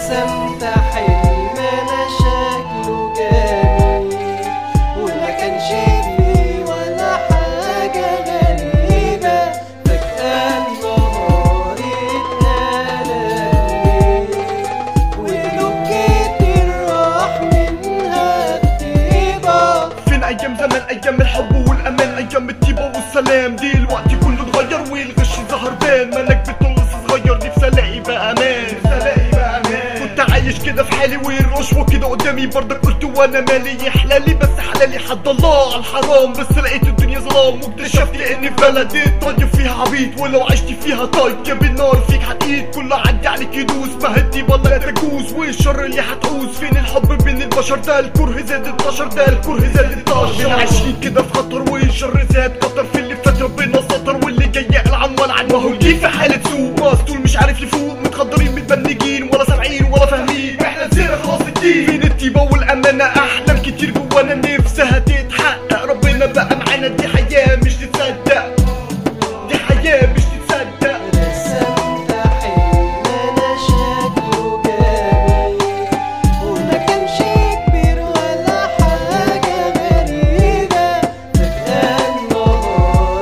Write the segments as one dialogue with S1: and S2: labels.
S1: رسمت حلم انا شكله جميل وما كانش فيه ولا حاجة غريبة فجأة النهار اتقلب وقلوب كتير راح منها الطيبة
S2: فين ايام زمان ايام الحب والامان ايام الطيبه والسلام دي الوقت كله اتغير والغش ظهر بان مالك بتقول لسه صغير نفسي الاقي بقى امان نفسي الاقي بقى امان كنت عايش كده في حالي والرشوه كده قدامي برضك قلت وانا مالي حلالي بس حلالي حد الله على الحرام بس لقيت الدنيا ظلام واكتشفت ان في بلدي طيب فيها عبيد ولو عشت فيها طيب يا بالنار فيك حديد كله عدي عليك يدوس ما هدي والله لا تجوز والشر اللي هتعوز فين الحب بين البشر ده الكره زاد 12 ده الكره زاد 12 عايشين كده في خطر والشر زاد كتر في اللي فات ربنا ستر واللي جاي يلعن ولعن ما هو دي في حالة سوء مسطول مش عارف يفوق متخدرين متبنجين ولا سامعين ولا فاهمين احنا نسينا خلاص الدين فين الطيبة والأمانة أحلام كتير جوانا نفسها تتحقق ربنا بقى معانا دي حياة مش تتصدق دي حياة مش تتصدق
S1: رسمت حلم انا شكله جميل وما كانش كبير ولا حاجة غريبة فجأة النهار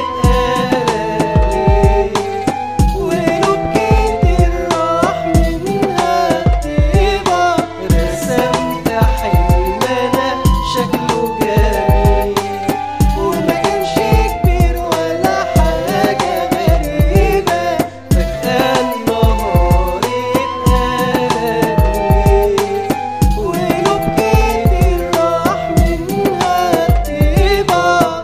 S1: اتقلب وقلوب كتير راح منها الطيبة رسمت حلم انا شكله جميل وما كانش كبير ولا حاجة غريبة فجأة النهار اتقلب وقلوب كتير راح منها الطيبة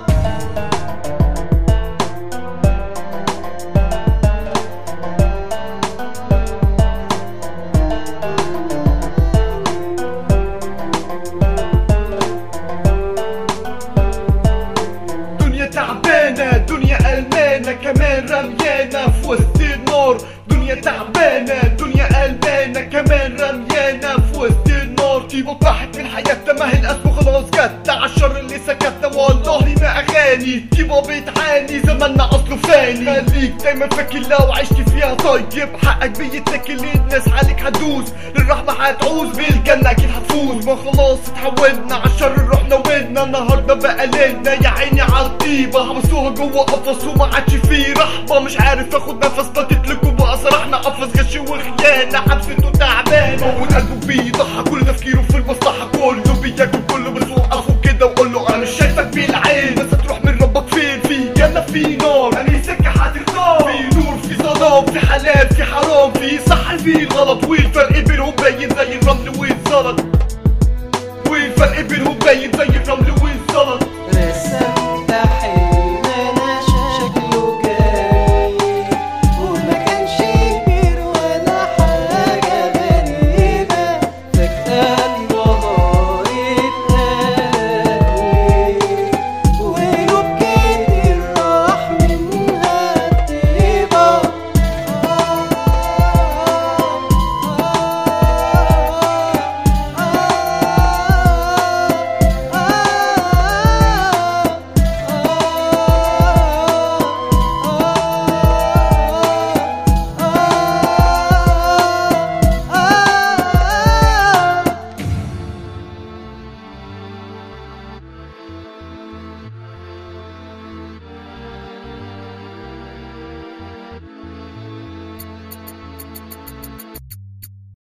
S2: دنيا تعبانة دنيا قلبانة كمان رميانة في وسط النار دنيا تعبانة دنيا قلبانة كمان رميانة في وسط النار طيبة راحت من حياتنا ما هي الأسم خلاص جت عالشر اللي سكتنا والله ما أغاني طيبة بتعاني زماننا أصله فاني خليك دايما فاكر لو عشت فيها طيب حقك بيتاكل الناس عليك هتدوس للرحمة هتعوز بالجنة أكيد هتفوز ما خلاص اتحولنا عالشر رحنا ودنا النهاردة بقى ليلنا يا عيني عالطيبة حبسوها جوه قفص وما عادش فيه رحمة مش عارف اخد نفس طاقت لكم بقى صرحنا قفص غش وخيانة حبسته تعبانة وقلبه بيضحى كل تفكيره في المصلحة كله بياكل كله بس وقفه كده وقول له انا مش شايفك بالعين بس هتروح من ربك فين في جنة في نار انهي سكة هتختار في نور في ظلام في حلال في حرام في صح في غلط والفرق بينهم باين زي الرمل والزلط والفرق بينهم باين زي الرمل والزلط